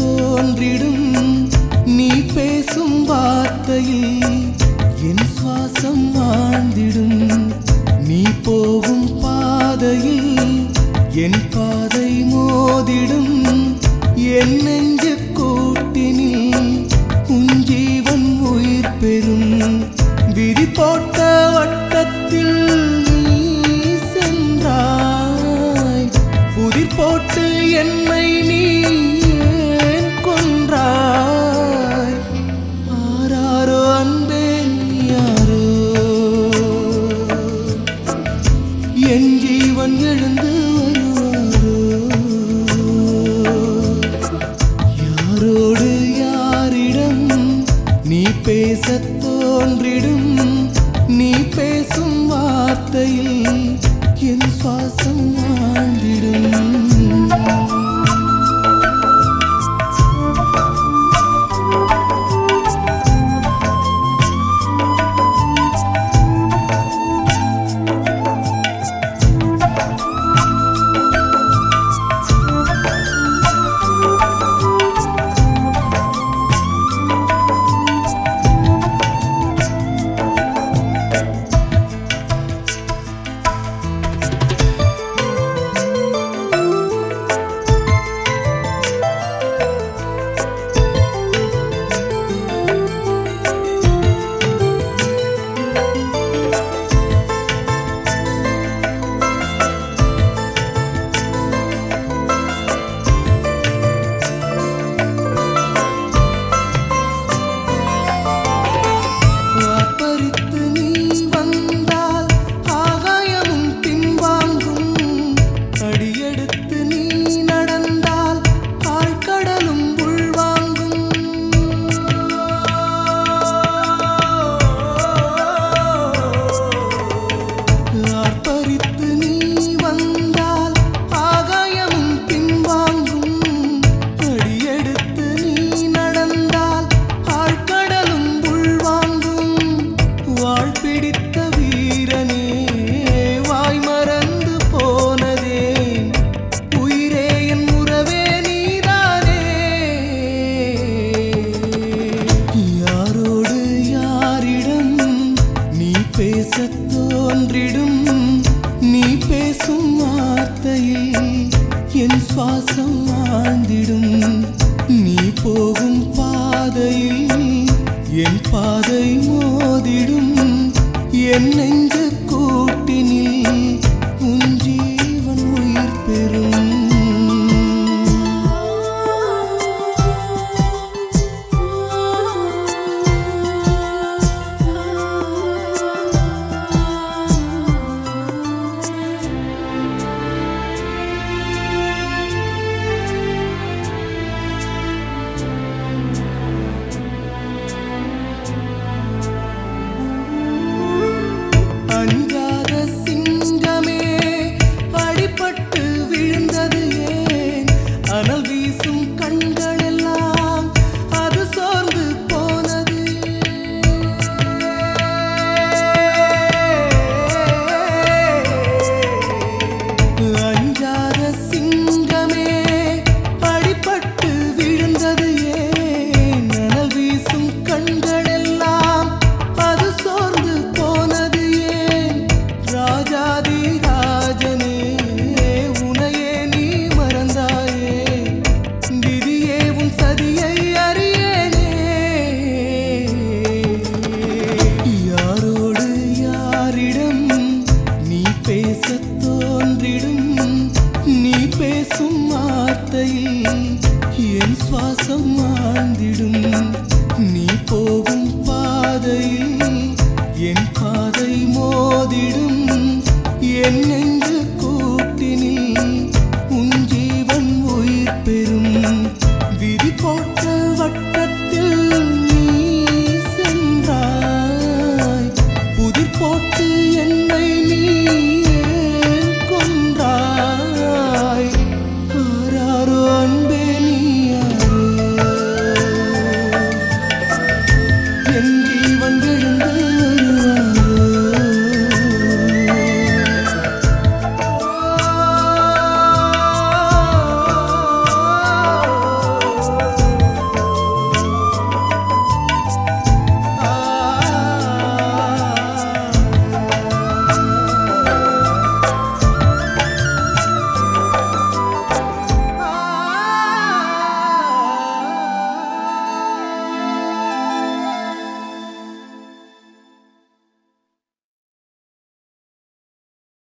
தோன்றிடும் நீ பேசும் வார்த்தையில் என் சுவாசம் வாழ்ந்திடும் நீ போகும் பாதையில் என் பாதை மோதிடும் என் நெஞ்சு கூட்டினில் உன் ஜீவன் உயிர் பெறும் விதி போட்ட வட்டத்தில் நீ சென்றாய் புதிர் போட்டு என்னை நீ ஏன் கொன்றாய் ஆராரோ அன்பே நீ யாரோ என் ஜீவன் எழுந்து வருவாரோ யாரோடு யாரிடம் நீ பேசத் தோன்றிடும் நீ பேசும் வார்த்தையில் என் சுவாசம் வாழ்ந்திடும் ஆர்ப்பரித்து நீ வந்தால் ஆகாயமும் பின்வாங்கும் அடியெடுத்து நீ நடந்தால் ஆழ்கடலும் உள்வாங்கும் ஆர்ப்பரித்து நீ வந்தால் ஆகாயமும் பின்வாங்கும் அடியெடுத்து நீ நடந்தால் ஆழ்கடலும் உள்வாங்கும் வாழ் பிடித்த வீரனே வாய் மறந்து போனதே உயிரே என் உறவே நீதானே யாரோடு யாரிடம் நீ பேசத் தோன்றிடும் நீ பேசும் வார்த்தையில் என் சுவாசம் வாழ்ந்திடும் நீ போகும் பாதையில் என் பாதை மோதிடும் என் நெஞ்ச கூட்டினில் உன் ஜீவன் உயிர் பெறும் அஞ்சாத சிங்கமே அடிபட்டு விழுந்தது ஏன் அனல் வீசும் கண்களெல்லாம் அது சோர்ந்து போனது ஏன்? அஞ்சாத சிங்கமே அடிபட்டு விழுந்தது ஏன் அனல் வீசும் கண்களெல்லாம் அது சோர்ந்து போனது ஏன் ராஜாதி ராஜனே உனையே நீ மறந்தாயே விதியே உன் சதியை அறியேனே யாரோடு யாரிடம் நீ பேசத் தோன்றிடும் நீ பேசும் வார்த்தையில் என் சுவாசம் வாழ்ந்திடும் நீ போகும் பாதையில் என் பாதை மோதிடும் என் நெஞ்ச